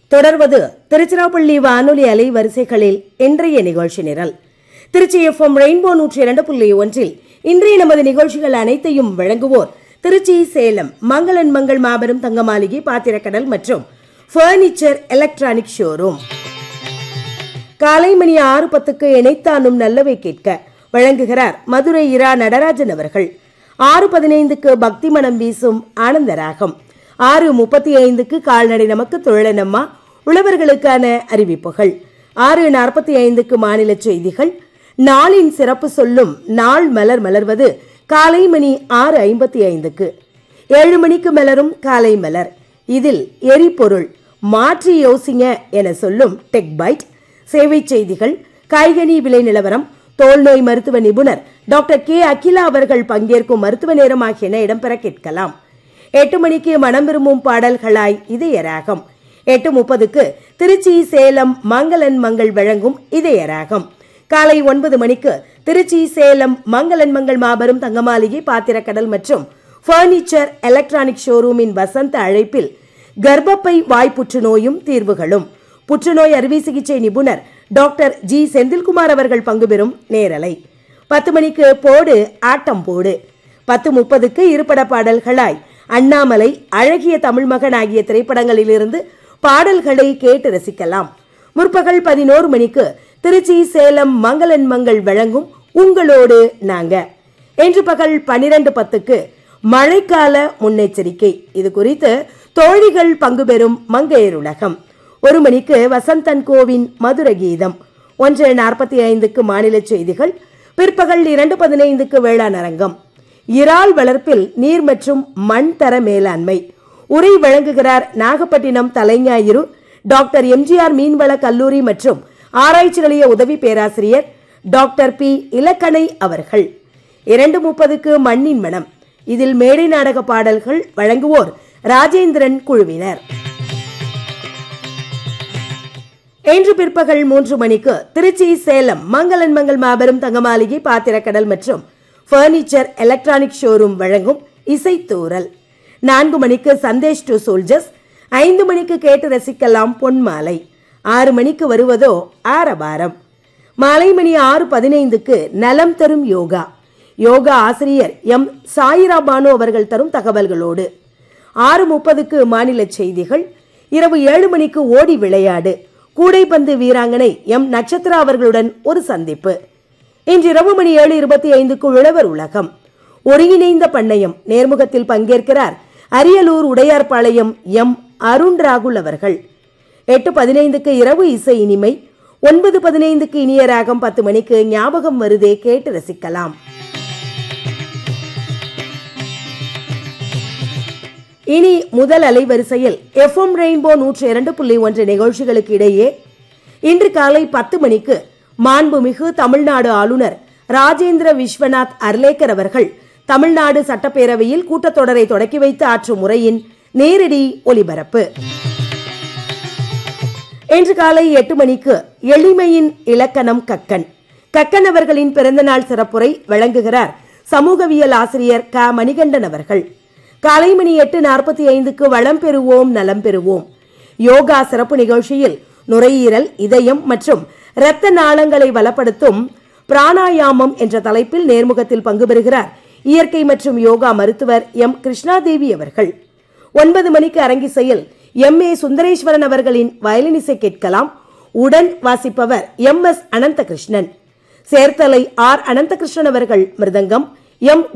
தொடர்வது திருச்சிராப்பள்ளி வானொலி அலைவரிசைகளில் இன்றைய நிகழ்ச்சி நிரல் திருச்சி எஃப்எம் ரெயின்போ நூற்றி இரண்டு புள்ளி ஒன்றில் இன்றைய நமது நிகழ்ச்சிகள் அனைத்தையும் வழங்குவோர் திருச்சி சேலம் மங்களன் மங்கள் மாபெரும் தங்க மாளிகை பாத்திரக்கடல் மற்றும் ஃபர்னிச்சர் எலக்ட்ரானிக் ஷோரூம் காலை மணி ஆறு பத்துக்கு இணைத்தானும் நல்லவை கேட்க வழங்குகிறார் மதுரை இரா நடராஜன் அவர்கள் ஆறு பதினைந்துக்கு பக்தி மனம் வீசும் ஆனந்தராகம் ஆறு முப்பத்தி ஐந்துக்கு கால்நடை நமக்கு தொழிலனம்மா உழவர்களுக்கான அறிவிப்புகள் ஆறு நாற்பத்தி ஐந்துக்கு மாநில செய்திகள் நாளின் சிறப்பு சொல்லும் நாள் மலர் மலர்வது காலை மணி ஆறு ஐம்பத்தி ஐந்துக்கு ஏழு மணிக்கு மலரும் காலை மலர் இதில் எரிபொருள் மாற்றி யோசிங்க என சொல்லும் டெக் பைட் சேவை செய்திகள் காய்கனி விலை நிலவரம் தோல்நோய் மருத்துவ நிபுணர் டாக்டர் கே அகிலா அவர்கள் பங்கேற்கும் மருத்துவ நேரம் ஆகியன இடம்பெற கேட்கலாம் எட்டு மணிக்கு மனம் விரும்பும் பாடல்களாய் இதயராகம் எட்டு முப்பதுக்கு திருச்சி சேலம் மங்களன் மங்கள் வழங்கும் இதயராகம் காலை ஒன்பது மணிக்கு திருச்சி சேலம் மங்களன் மங்கள் மாபெரும் தங்கமாளிகை பாத்திரக்கடல் மற்றும் பர்னிச்சர் எலக்ட்ரானிக் ஷோரூமின் வசந்த அழைப்பில் கர்ப்பப்பை வாய் புற்றுநோயும் தீர்வுகளும் புற்றுநோய் அறுவை சிகிச்சை நிபுணர் டாக்டர் ஜி செந்தில்குமார் அவர்கள் பங்கு பெறும் நேரலை பத்து மணிக்கு போடு ஆட்டம் போடு பத்து முப்பதுக்கு இருபட பாடல்களாய் அண்ணாமலை அழகிய தமிழ் மகன் ஆகிய திரைப்படங்களிலிருந்து பாடல்களை கேட்டு ரசிக்கலாம் முற்பகல் பதினோரு மணிக்கு திருச்சி சேலம் மங்களன் மங்கள் வழங்கும் உங்களோடு நாங்க இன்று பகல் பனிரெண்டு பத்துக்கு மழைக்கால முன்னெச்சரிக்கை இது குறித்து தோழிகள் பங்கு பெறும் மங்கையர் உலகம் ஒரு மணிக்கு வசந்தன் கோவின் மதுர கீதம் ஒன்று நாற்பத்தி ஐந்துக்கு மாநில செய்திகள் பிற்பகல் இரண்டு பதினைந்துக்கு வேளாண் அரங்கம் இறால் வளர்ப்பில் நீர் மற்றும் மண் தர மேலாண்மை உரை வழங்குகிறார் நாகப்பட்டினம் தலைஞாயிறு டாக்டர் எம்ஜிஆர் மீன்வள கல்லூரி மற்றும் ஆராய்ச்சி நிலைய உதவி பேராசிரியர் டாக்டர் பி இலக்கணை அவர்கள் இரண்டு முப்பதுக்கு மண்ணின் மனம் இதில் மேடை நாடக பாடல்கள் வழங்குவோர் ராஜேந்திரன் குழுவினர் இன்று பிற்பகல் மூன்று மணிக்கு திருச்சி சேலம் மங்களன் மங்கள் மாபெரும் தங்கமாளிகை பாத்திரக்கடல் மற்றும் பர்னிச்சர் எலக்ட்ரானிக் ஷோரூம் வழங்கும் இசைத்தூரல் நான்கு மணிக்கு சந்தேஷ் டு சோல்ஜர்ஸ் ஐந்து மணிக்கு கேட்டு ரசிக்கலாம் பொன்மாலை ஆறு மணிக்கு வருவதோ ஆரபாரம் மாலை மணி ஆறு பதினைந்துக்கு நலம் தரும் யோகா யோகா ஆசிரியர் எம் சாயிரா பானு அவர்கள் தரும் தகவல்களோடு ஆறு முப்பதுக்கு மாநில செய்திகள் இரவு ஏழு மணிக்கு ஓடி விளையாடு கூடைப்பந்து வீராங்கனை எம் நட்சத்திரா அவர்களுடன் ஒரு சந்திப்பு இன்று இரவு மணி ஏழு இருபத்தி ஐந்துக்கு உழவர் உலகம் ஒருங்கிணைந்த பண்ணையம் நேர்முகத்தில் பங்கேற்கிறார் அரியலூர் உடையார்பாளையம் எம் அருண் ராகுல் அவர்கள் எட்டு பதினைந்துக்கு இரவு இசை இனிமை ஒன்பது பதினைந்துக்கு இனிய ராகம் பத்து மணிக்கு ஞாபகம் வருதே கேட்டு ரசிக்கலாம் இனி முதல் அலைவரிசையில் எஃப்எம் ரெயின்போ நூற்றி இரண்டு புள்ளி ஒன்று நிகழ்ச்சிகளுக்கு இடையே இன்று காலை பத்து மணிக்கு மாண்புமிகு தமிழ்நாடு ஆளுநர் ராஜேந்திர விஸ்வநாத் அர்லேக்கர் அவர்கள் தமிழ்நாடு சட்டப்பேரவையில் கூட்டத்தொடரை தொடக்கி வைத்து ஆற்றும் முறையின் நேரடி ஒலிபரப்பு இன்று காலை எட்டு மணிக்கு எளிமையின் இலக்கணம் கக்கன் கக்கன் அவர்களின் பிறந்தநாள் சிறப்புரை வழங்குகிறார் சமூகவியல் ஆசிரியர் க மணிகண்டன் அவர்கள் காலை மணி எட்டு நாற்பத்தி ஐந்துக்கு வளம் பெறுவோம் நலம் பெறுவோம் யோகா சிறப்பு நிகழ்ச்சியில் நுரையீரல் இதயம் மற்றும் இரத்த நாளங்களை பலப்படுத்தும் பிராணாயாமம் என்ற தலைப்பில் நேர்முகத்தில் பங்கு பெறுகிறார் இயற்கை மற்றும் யோகா மருத்துவர் எம் கிருஷ்ணாதேவி அவர்கள் ஒன்பது மணிக்கு அரங்கிசையில் எம் ஏ சுந்தரேஸ்வரன் அவர்களின் வயலினிசை கேட்கலாம் உடன் வாசிப்பவர் M S Ananthakrishnan Cherthala R Ananthakrishnan அவர்கள் மிருதங்கம் எம்